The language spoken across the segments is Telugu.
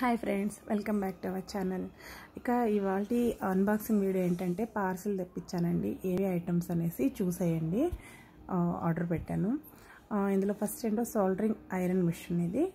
hi friends welcome back to our channel ఇక ఇవాళ అన్బాక్సింగ్ వీడియో ఏంటంటే పార్సిల్ తెప్పించానండి ఏవి ఐటమ్స్ అనేసి చూసేయండి ఆర్డర్ పెట్టాను ఆ, ఇందులో ఫస్ట్ ఏంటో సోల్డరింగ్ ఐరన్ మిషన్ ఇది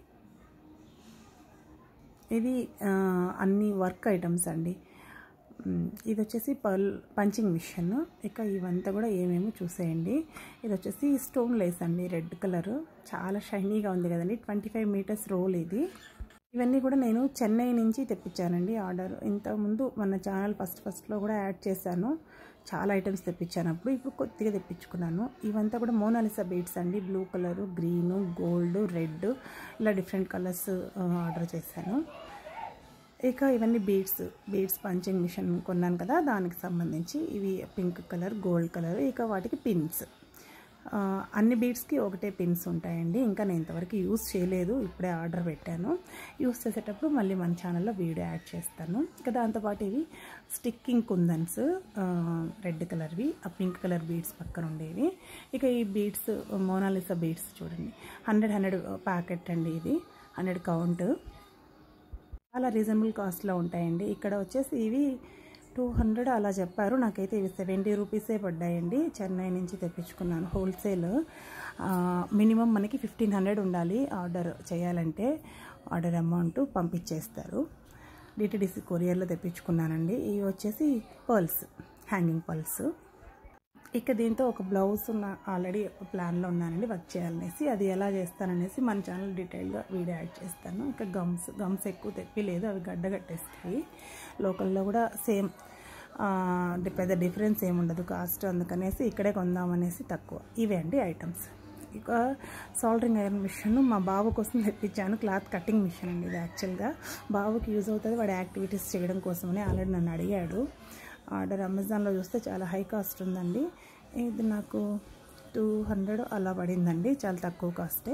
ఇది ఆ, అన్ని వర్క్ ఐటమ్స్ అండి మ్, ఇది వచ్చేసి పల్ పంచింగ్ మిషన్ ఇక ఇవంతా కూడా ఏమేమో చూసేయండి ఇది వచ్చేసి స్టోన్ లేస్ అండి రెడ్ కలర్ చాలా షైనీగా ఉంది కదండి ట్వంటీ ఫైవ్ మీటర్స్ రోల్ ఇది ఇవన్నీ కూడా నేను చెన్నై నుంచి తెప్పించానండి ఆర్డర్ ఇంతకుముందు మన ఛానల్ ఫస్ట్ ఫస్ట్లో కూడా యాడ్ చేశాను చాలా ఐటమ్స్ తెప్పించాను అప్పుడు ఇప్పుడు కొద్దిగా తెప్పించుకున్నాను ఇవంతా కూడా మోనాలిసా బీడ్స్ అండి blue colour green gold red ఇలా డిఫరెంట్ కలర్స్ ఆర్డర్ చేశాను ఇక ఇవన్నీ బీడ్స్ బీడ్స్ పంచింగ్ మిషన్ కొన్నాను కదా దానికి సంబంధించి ఇవి పింక్ కలర్ గోల్డ్ కలర్ ఇక వాటికి పిన్స్ ఆ, అన్ని బీడ్స్కి ఒకటే పిన్స్ ఉంటాయండి ఇంకా నేను ఇంతవరకు యూస్ చేయలేదు ఇప్పుడే ఆర్డర్ పెట్టాను యూస్ చేసేటప్పుడు మళ్ళీ మన ఛానల్లో వీడియో యాడ్ చేస్తాను ఇక దాంతోపాటు ఇవి స్టిక్కింగ్ కుందన్స్ రెడ్ కలర్వి ఆ పింక్ కలర్ బీడ్స్ పక్కన ఉండేవి ఇక ఈ బీడ్స్ మోనాలిసా బీడ్స్ చూడండి హండ్రెడ్ హండ్రెడ్ ప్యాకెట్ అండి ఇది హండ్రెడ్ కౌంట్ చాలా రీజనబుల్ కాస్ట్లో ఉంటాయండి ఇక్కడ వచ్చేసి ఇవి టూ హండ్రెడ్ అలా చెప్పారు నాకైతే ఇవి సెవెంటీ రూపీసే పడ్డాయండి చెన్నై నుంచి తెప్పించుకున్నాను హోల్సేల్ మినిమం మనకి ఫిఫ్టీన్ హండ్రెడ్ ఉండాలి ఆర్డర్ చేయాలంటే ఆర్డర్ అమౌంట్ పంపించేస్తారు డిటిడిసి కొరియర్లో తెప్పించుకున్నానండి ఇవి వచ్చేసి పర్ల్స్ హ్యాంగింగ్ పర్ల్స్ ఇక దీంతో ఒక బ్లౌజ్ ఉన్న ఆల్రెడీ ప్లాన్లో ఉన్నానండి వర్క్ చేయాలనేసి అది ఎలా చేస్తాననేసి మన ఛానల్ డీటెయిల్గా వీడియో యాడ్ చేస్తాను ఇక గమ్స్ గమ్స్ ఎక్కువ తెప్పిలేదు అవి గడ్డ కట్టేస్తాయి లోకల్లో కూడా సేమ్ పెద్ద డిఫరెన్స్ ఏమి ఉండదు కాస్ట్ అందుకనేసి ఇక్కడే కొందామనేసి తక్కువ ఇవే అండి ఐటమ్స్ ఇక సాల్డరింగ్ ఐరన్ మిషన్ మా బాబు కోసం తెప్పించాను క్లాత్ కటింగ్ మిషన్ అండి ఇది యాక్చువల్గా బాబుకి యూజ్ అవుతుంది వాడి యాక్టివిటీస్ చేయడం కోసమని ఆల్రెడీ నన్ను అడిగాడు ఆర్డర్ అమెజాన్లో చూస్తే చాలా హై కాస్ట్ ఉందండి ఇది నాకు టూ హండ్రెడ్ అలా పడిందండి చాలా తక్కువ కాస్టే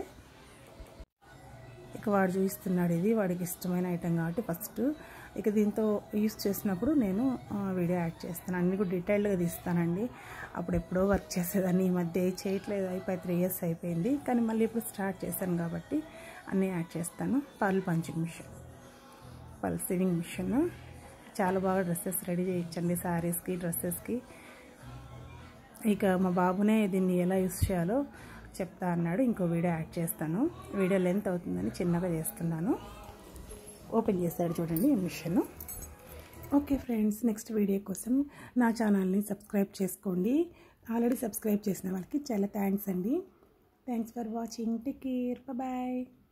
ఇక వాడు చూపిస్తున్నాడు ఇది వాడికి ఇష్టమైన ఐటెం కాబట్టి ఫస్ట్ ఇక దీంతో యూస్ చేసినప్పుడు నేను ఆ, వీడియో యాడ్ చేస్తాను అన్ని కూడా డీటెయిల్డ్గా తీస్తానండి అప్పుడు ఎప్పుడో వర్క్ చేసేదాన్ని ఈ మధ్య ఏ చేయట్లేదు అయిపోయి త్రీ ఇయర్స్ అయిపోయింది కానీ మళ్ళీ ఇప్పుడు స్టార్ట్ చేశాను కాబట్టి అన్నీ యాడ్ చేస్తాను pearl punching machine pearl sewing machine చాలా బాగా డ్రెస్సెస్ రెడీ చేయించండి శారీస్కి డ్రెస్సెస్కి ఇక మా బాబునే దీన్ని ఎలా యూస్ చేయాలో చెప్తా అన్నాడు ఇంకో వీడియో యాడ్ చేస్తాను వీడియో లెంత్ అవుతుందని చిన్నగా చేస్తున్నాను ఓపెన్ చేశాడు చూడండి ఈ machine okay friends next video కోసం నా ఛానల్ని సబ్స్క్రైబ్ చేసుకోండి ఆల్రెడీ సబ్స్క్రైబ్ చేసిన వాళ్ళకి చాలా థ్యాంక్స్ అండి thanks for watching take care bye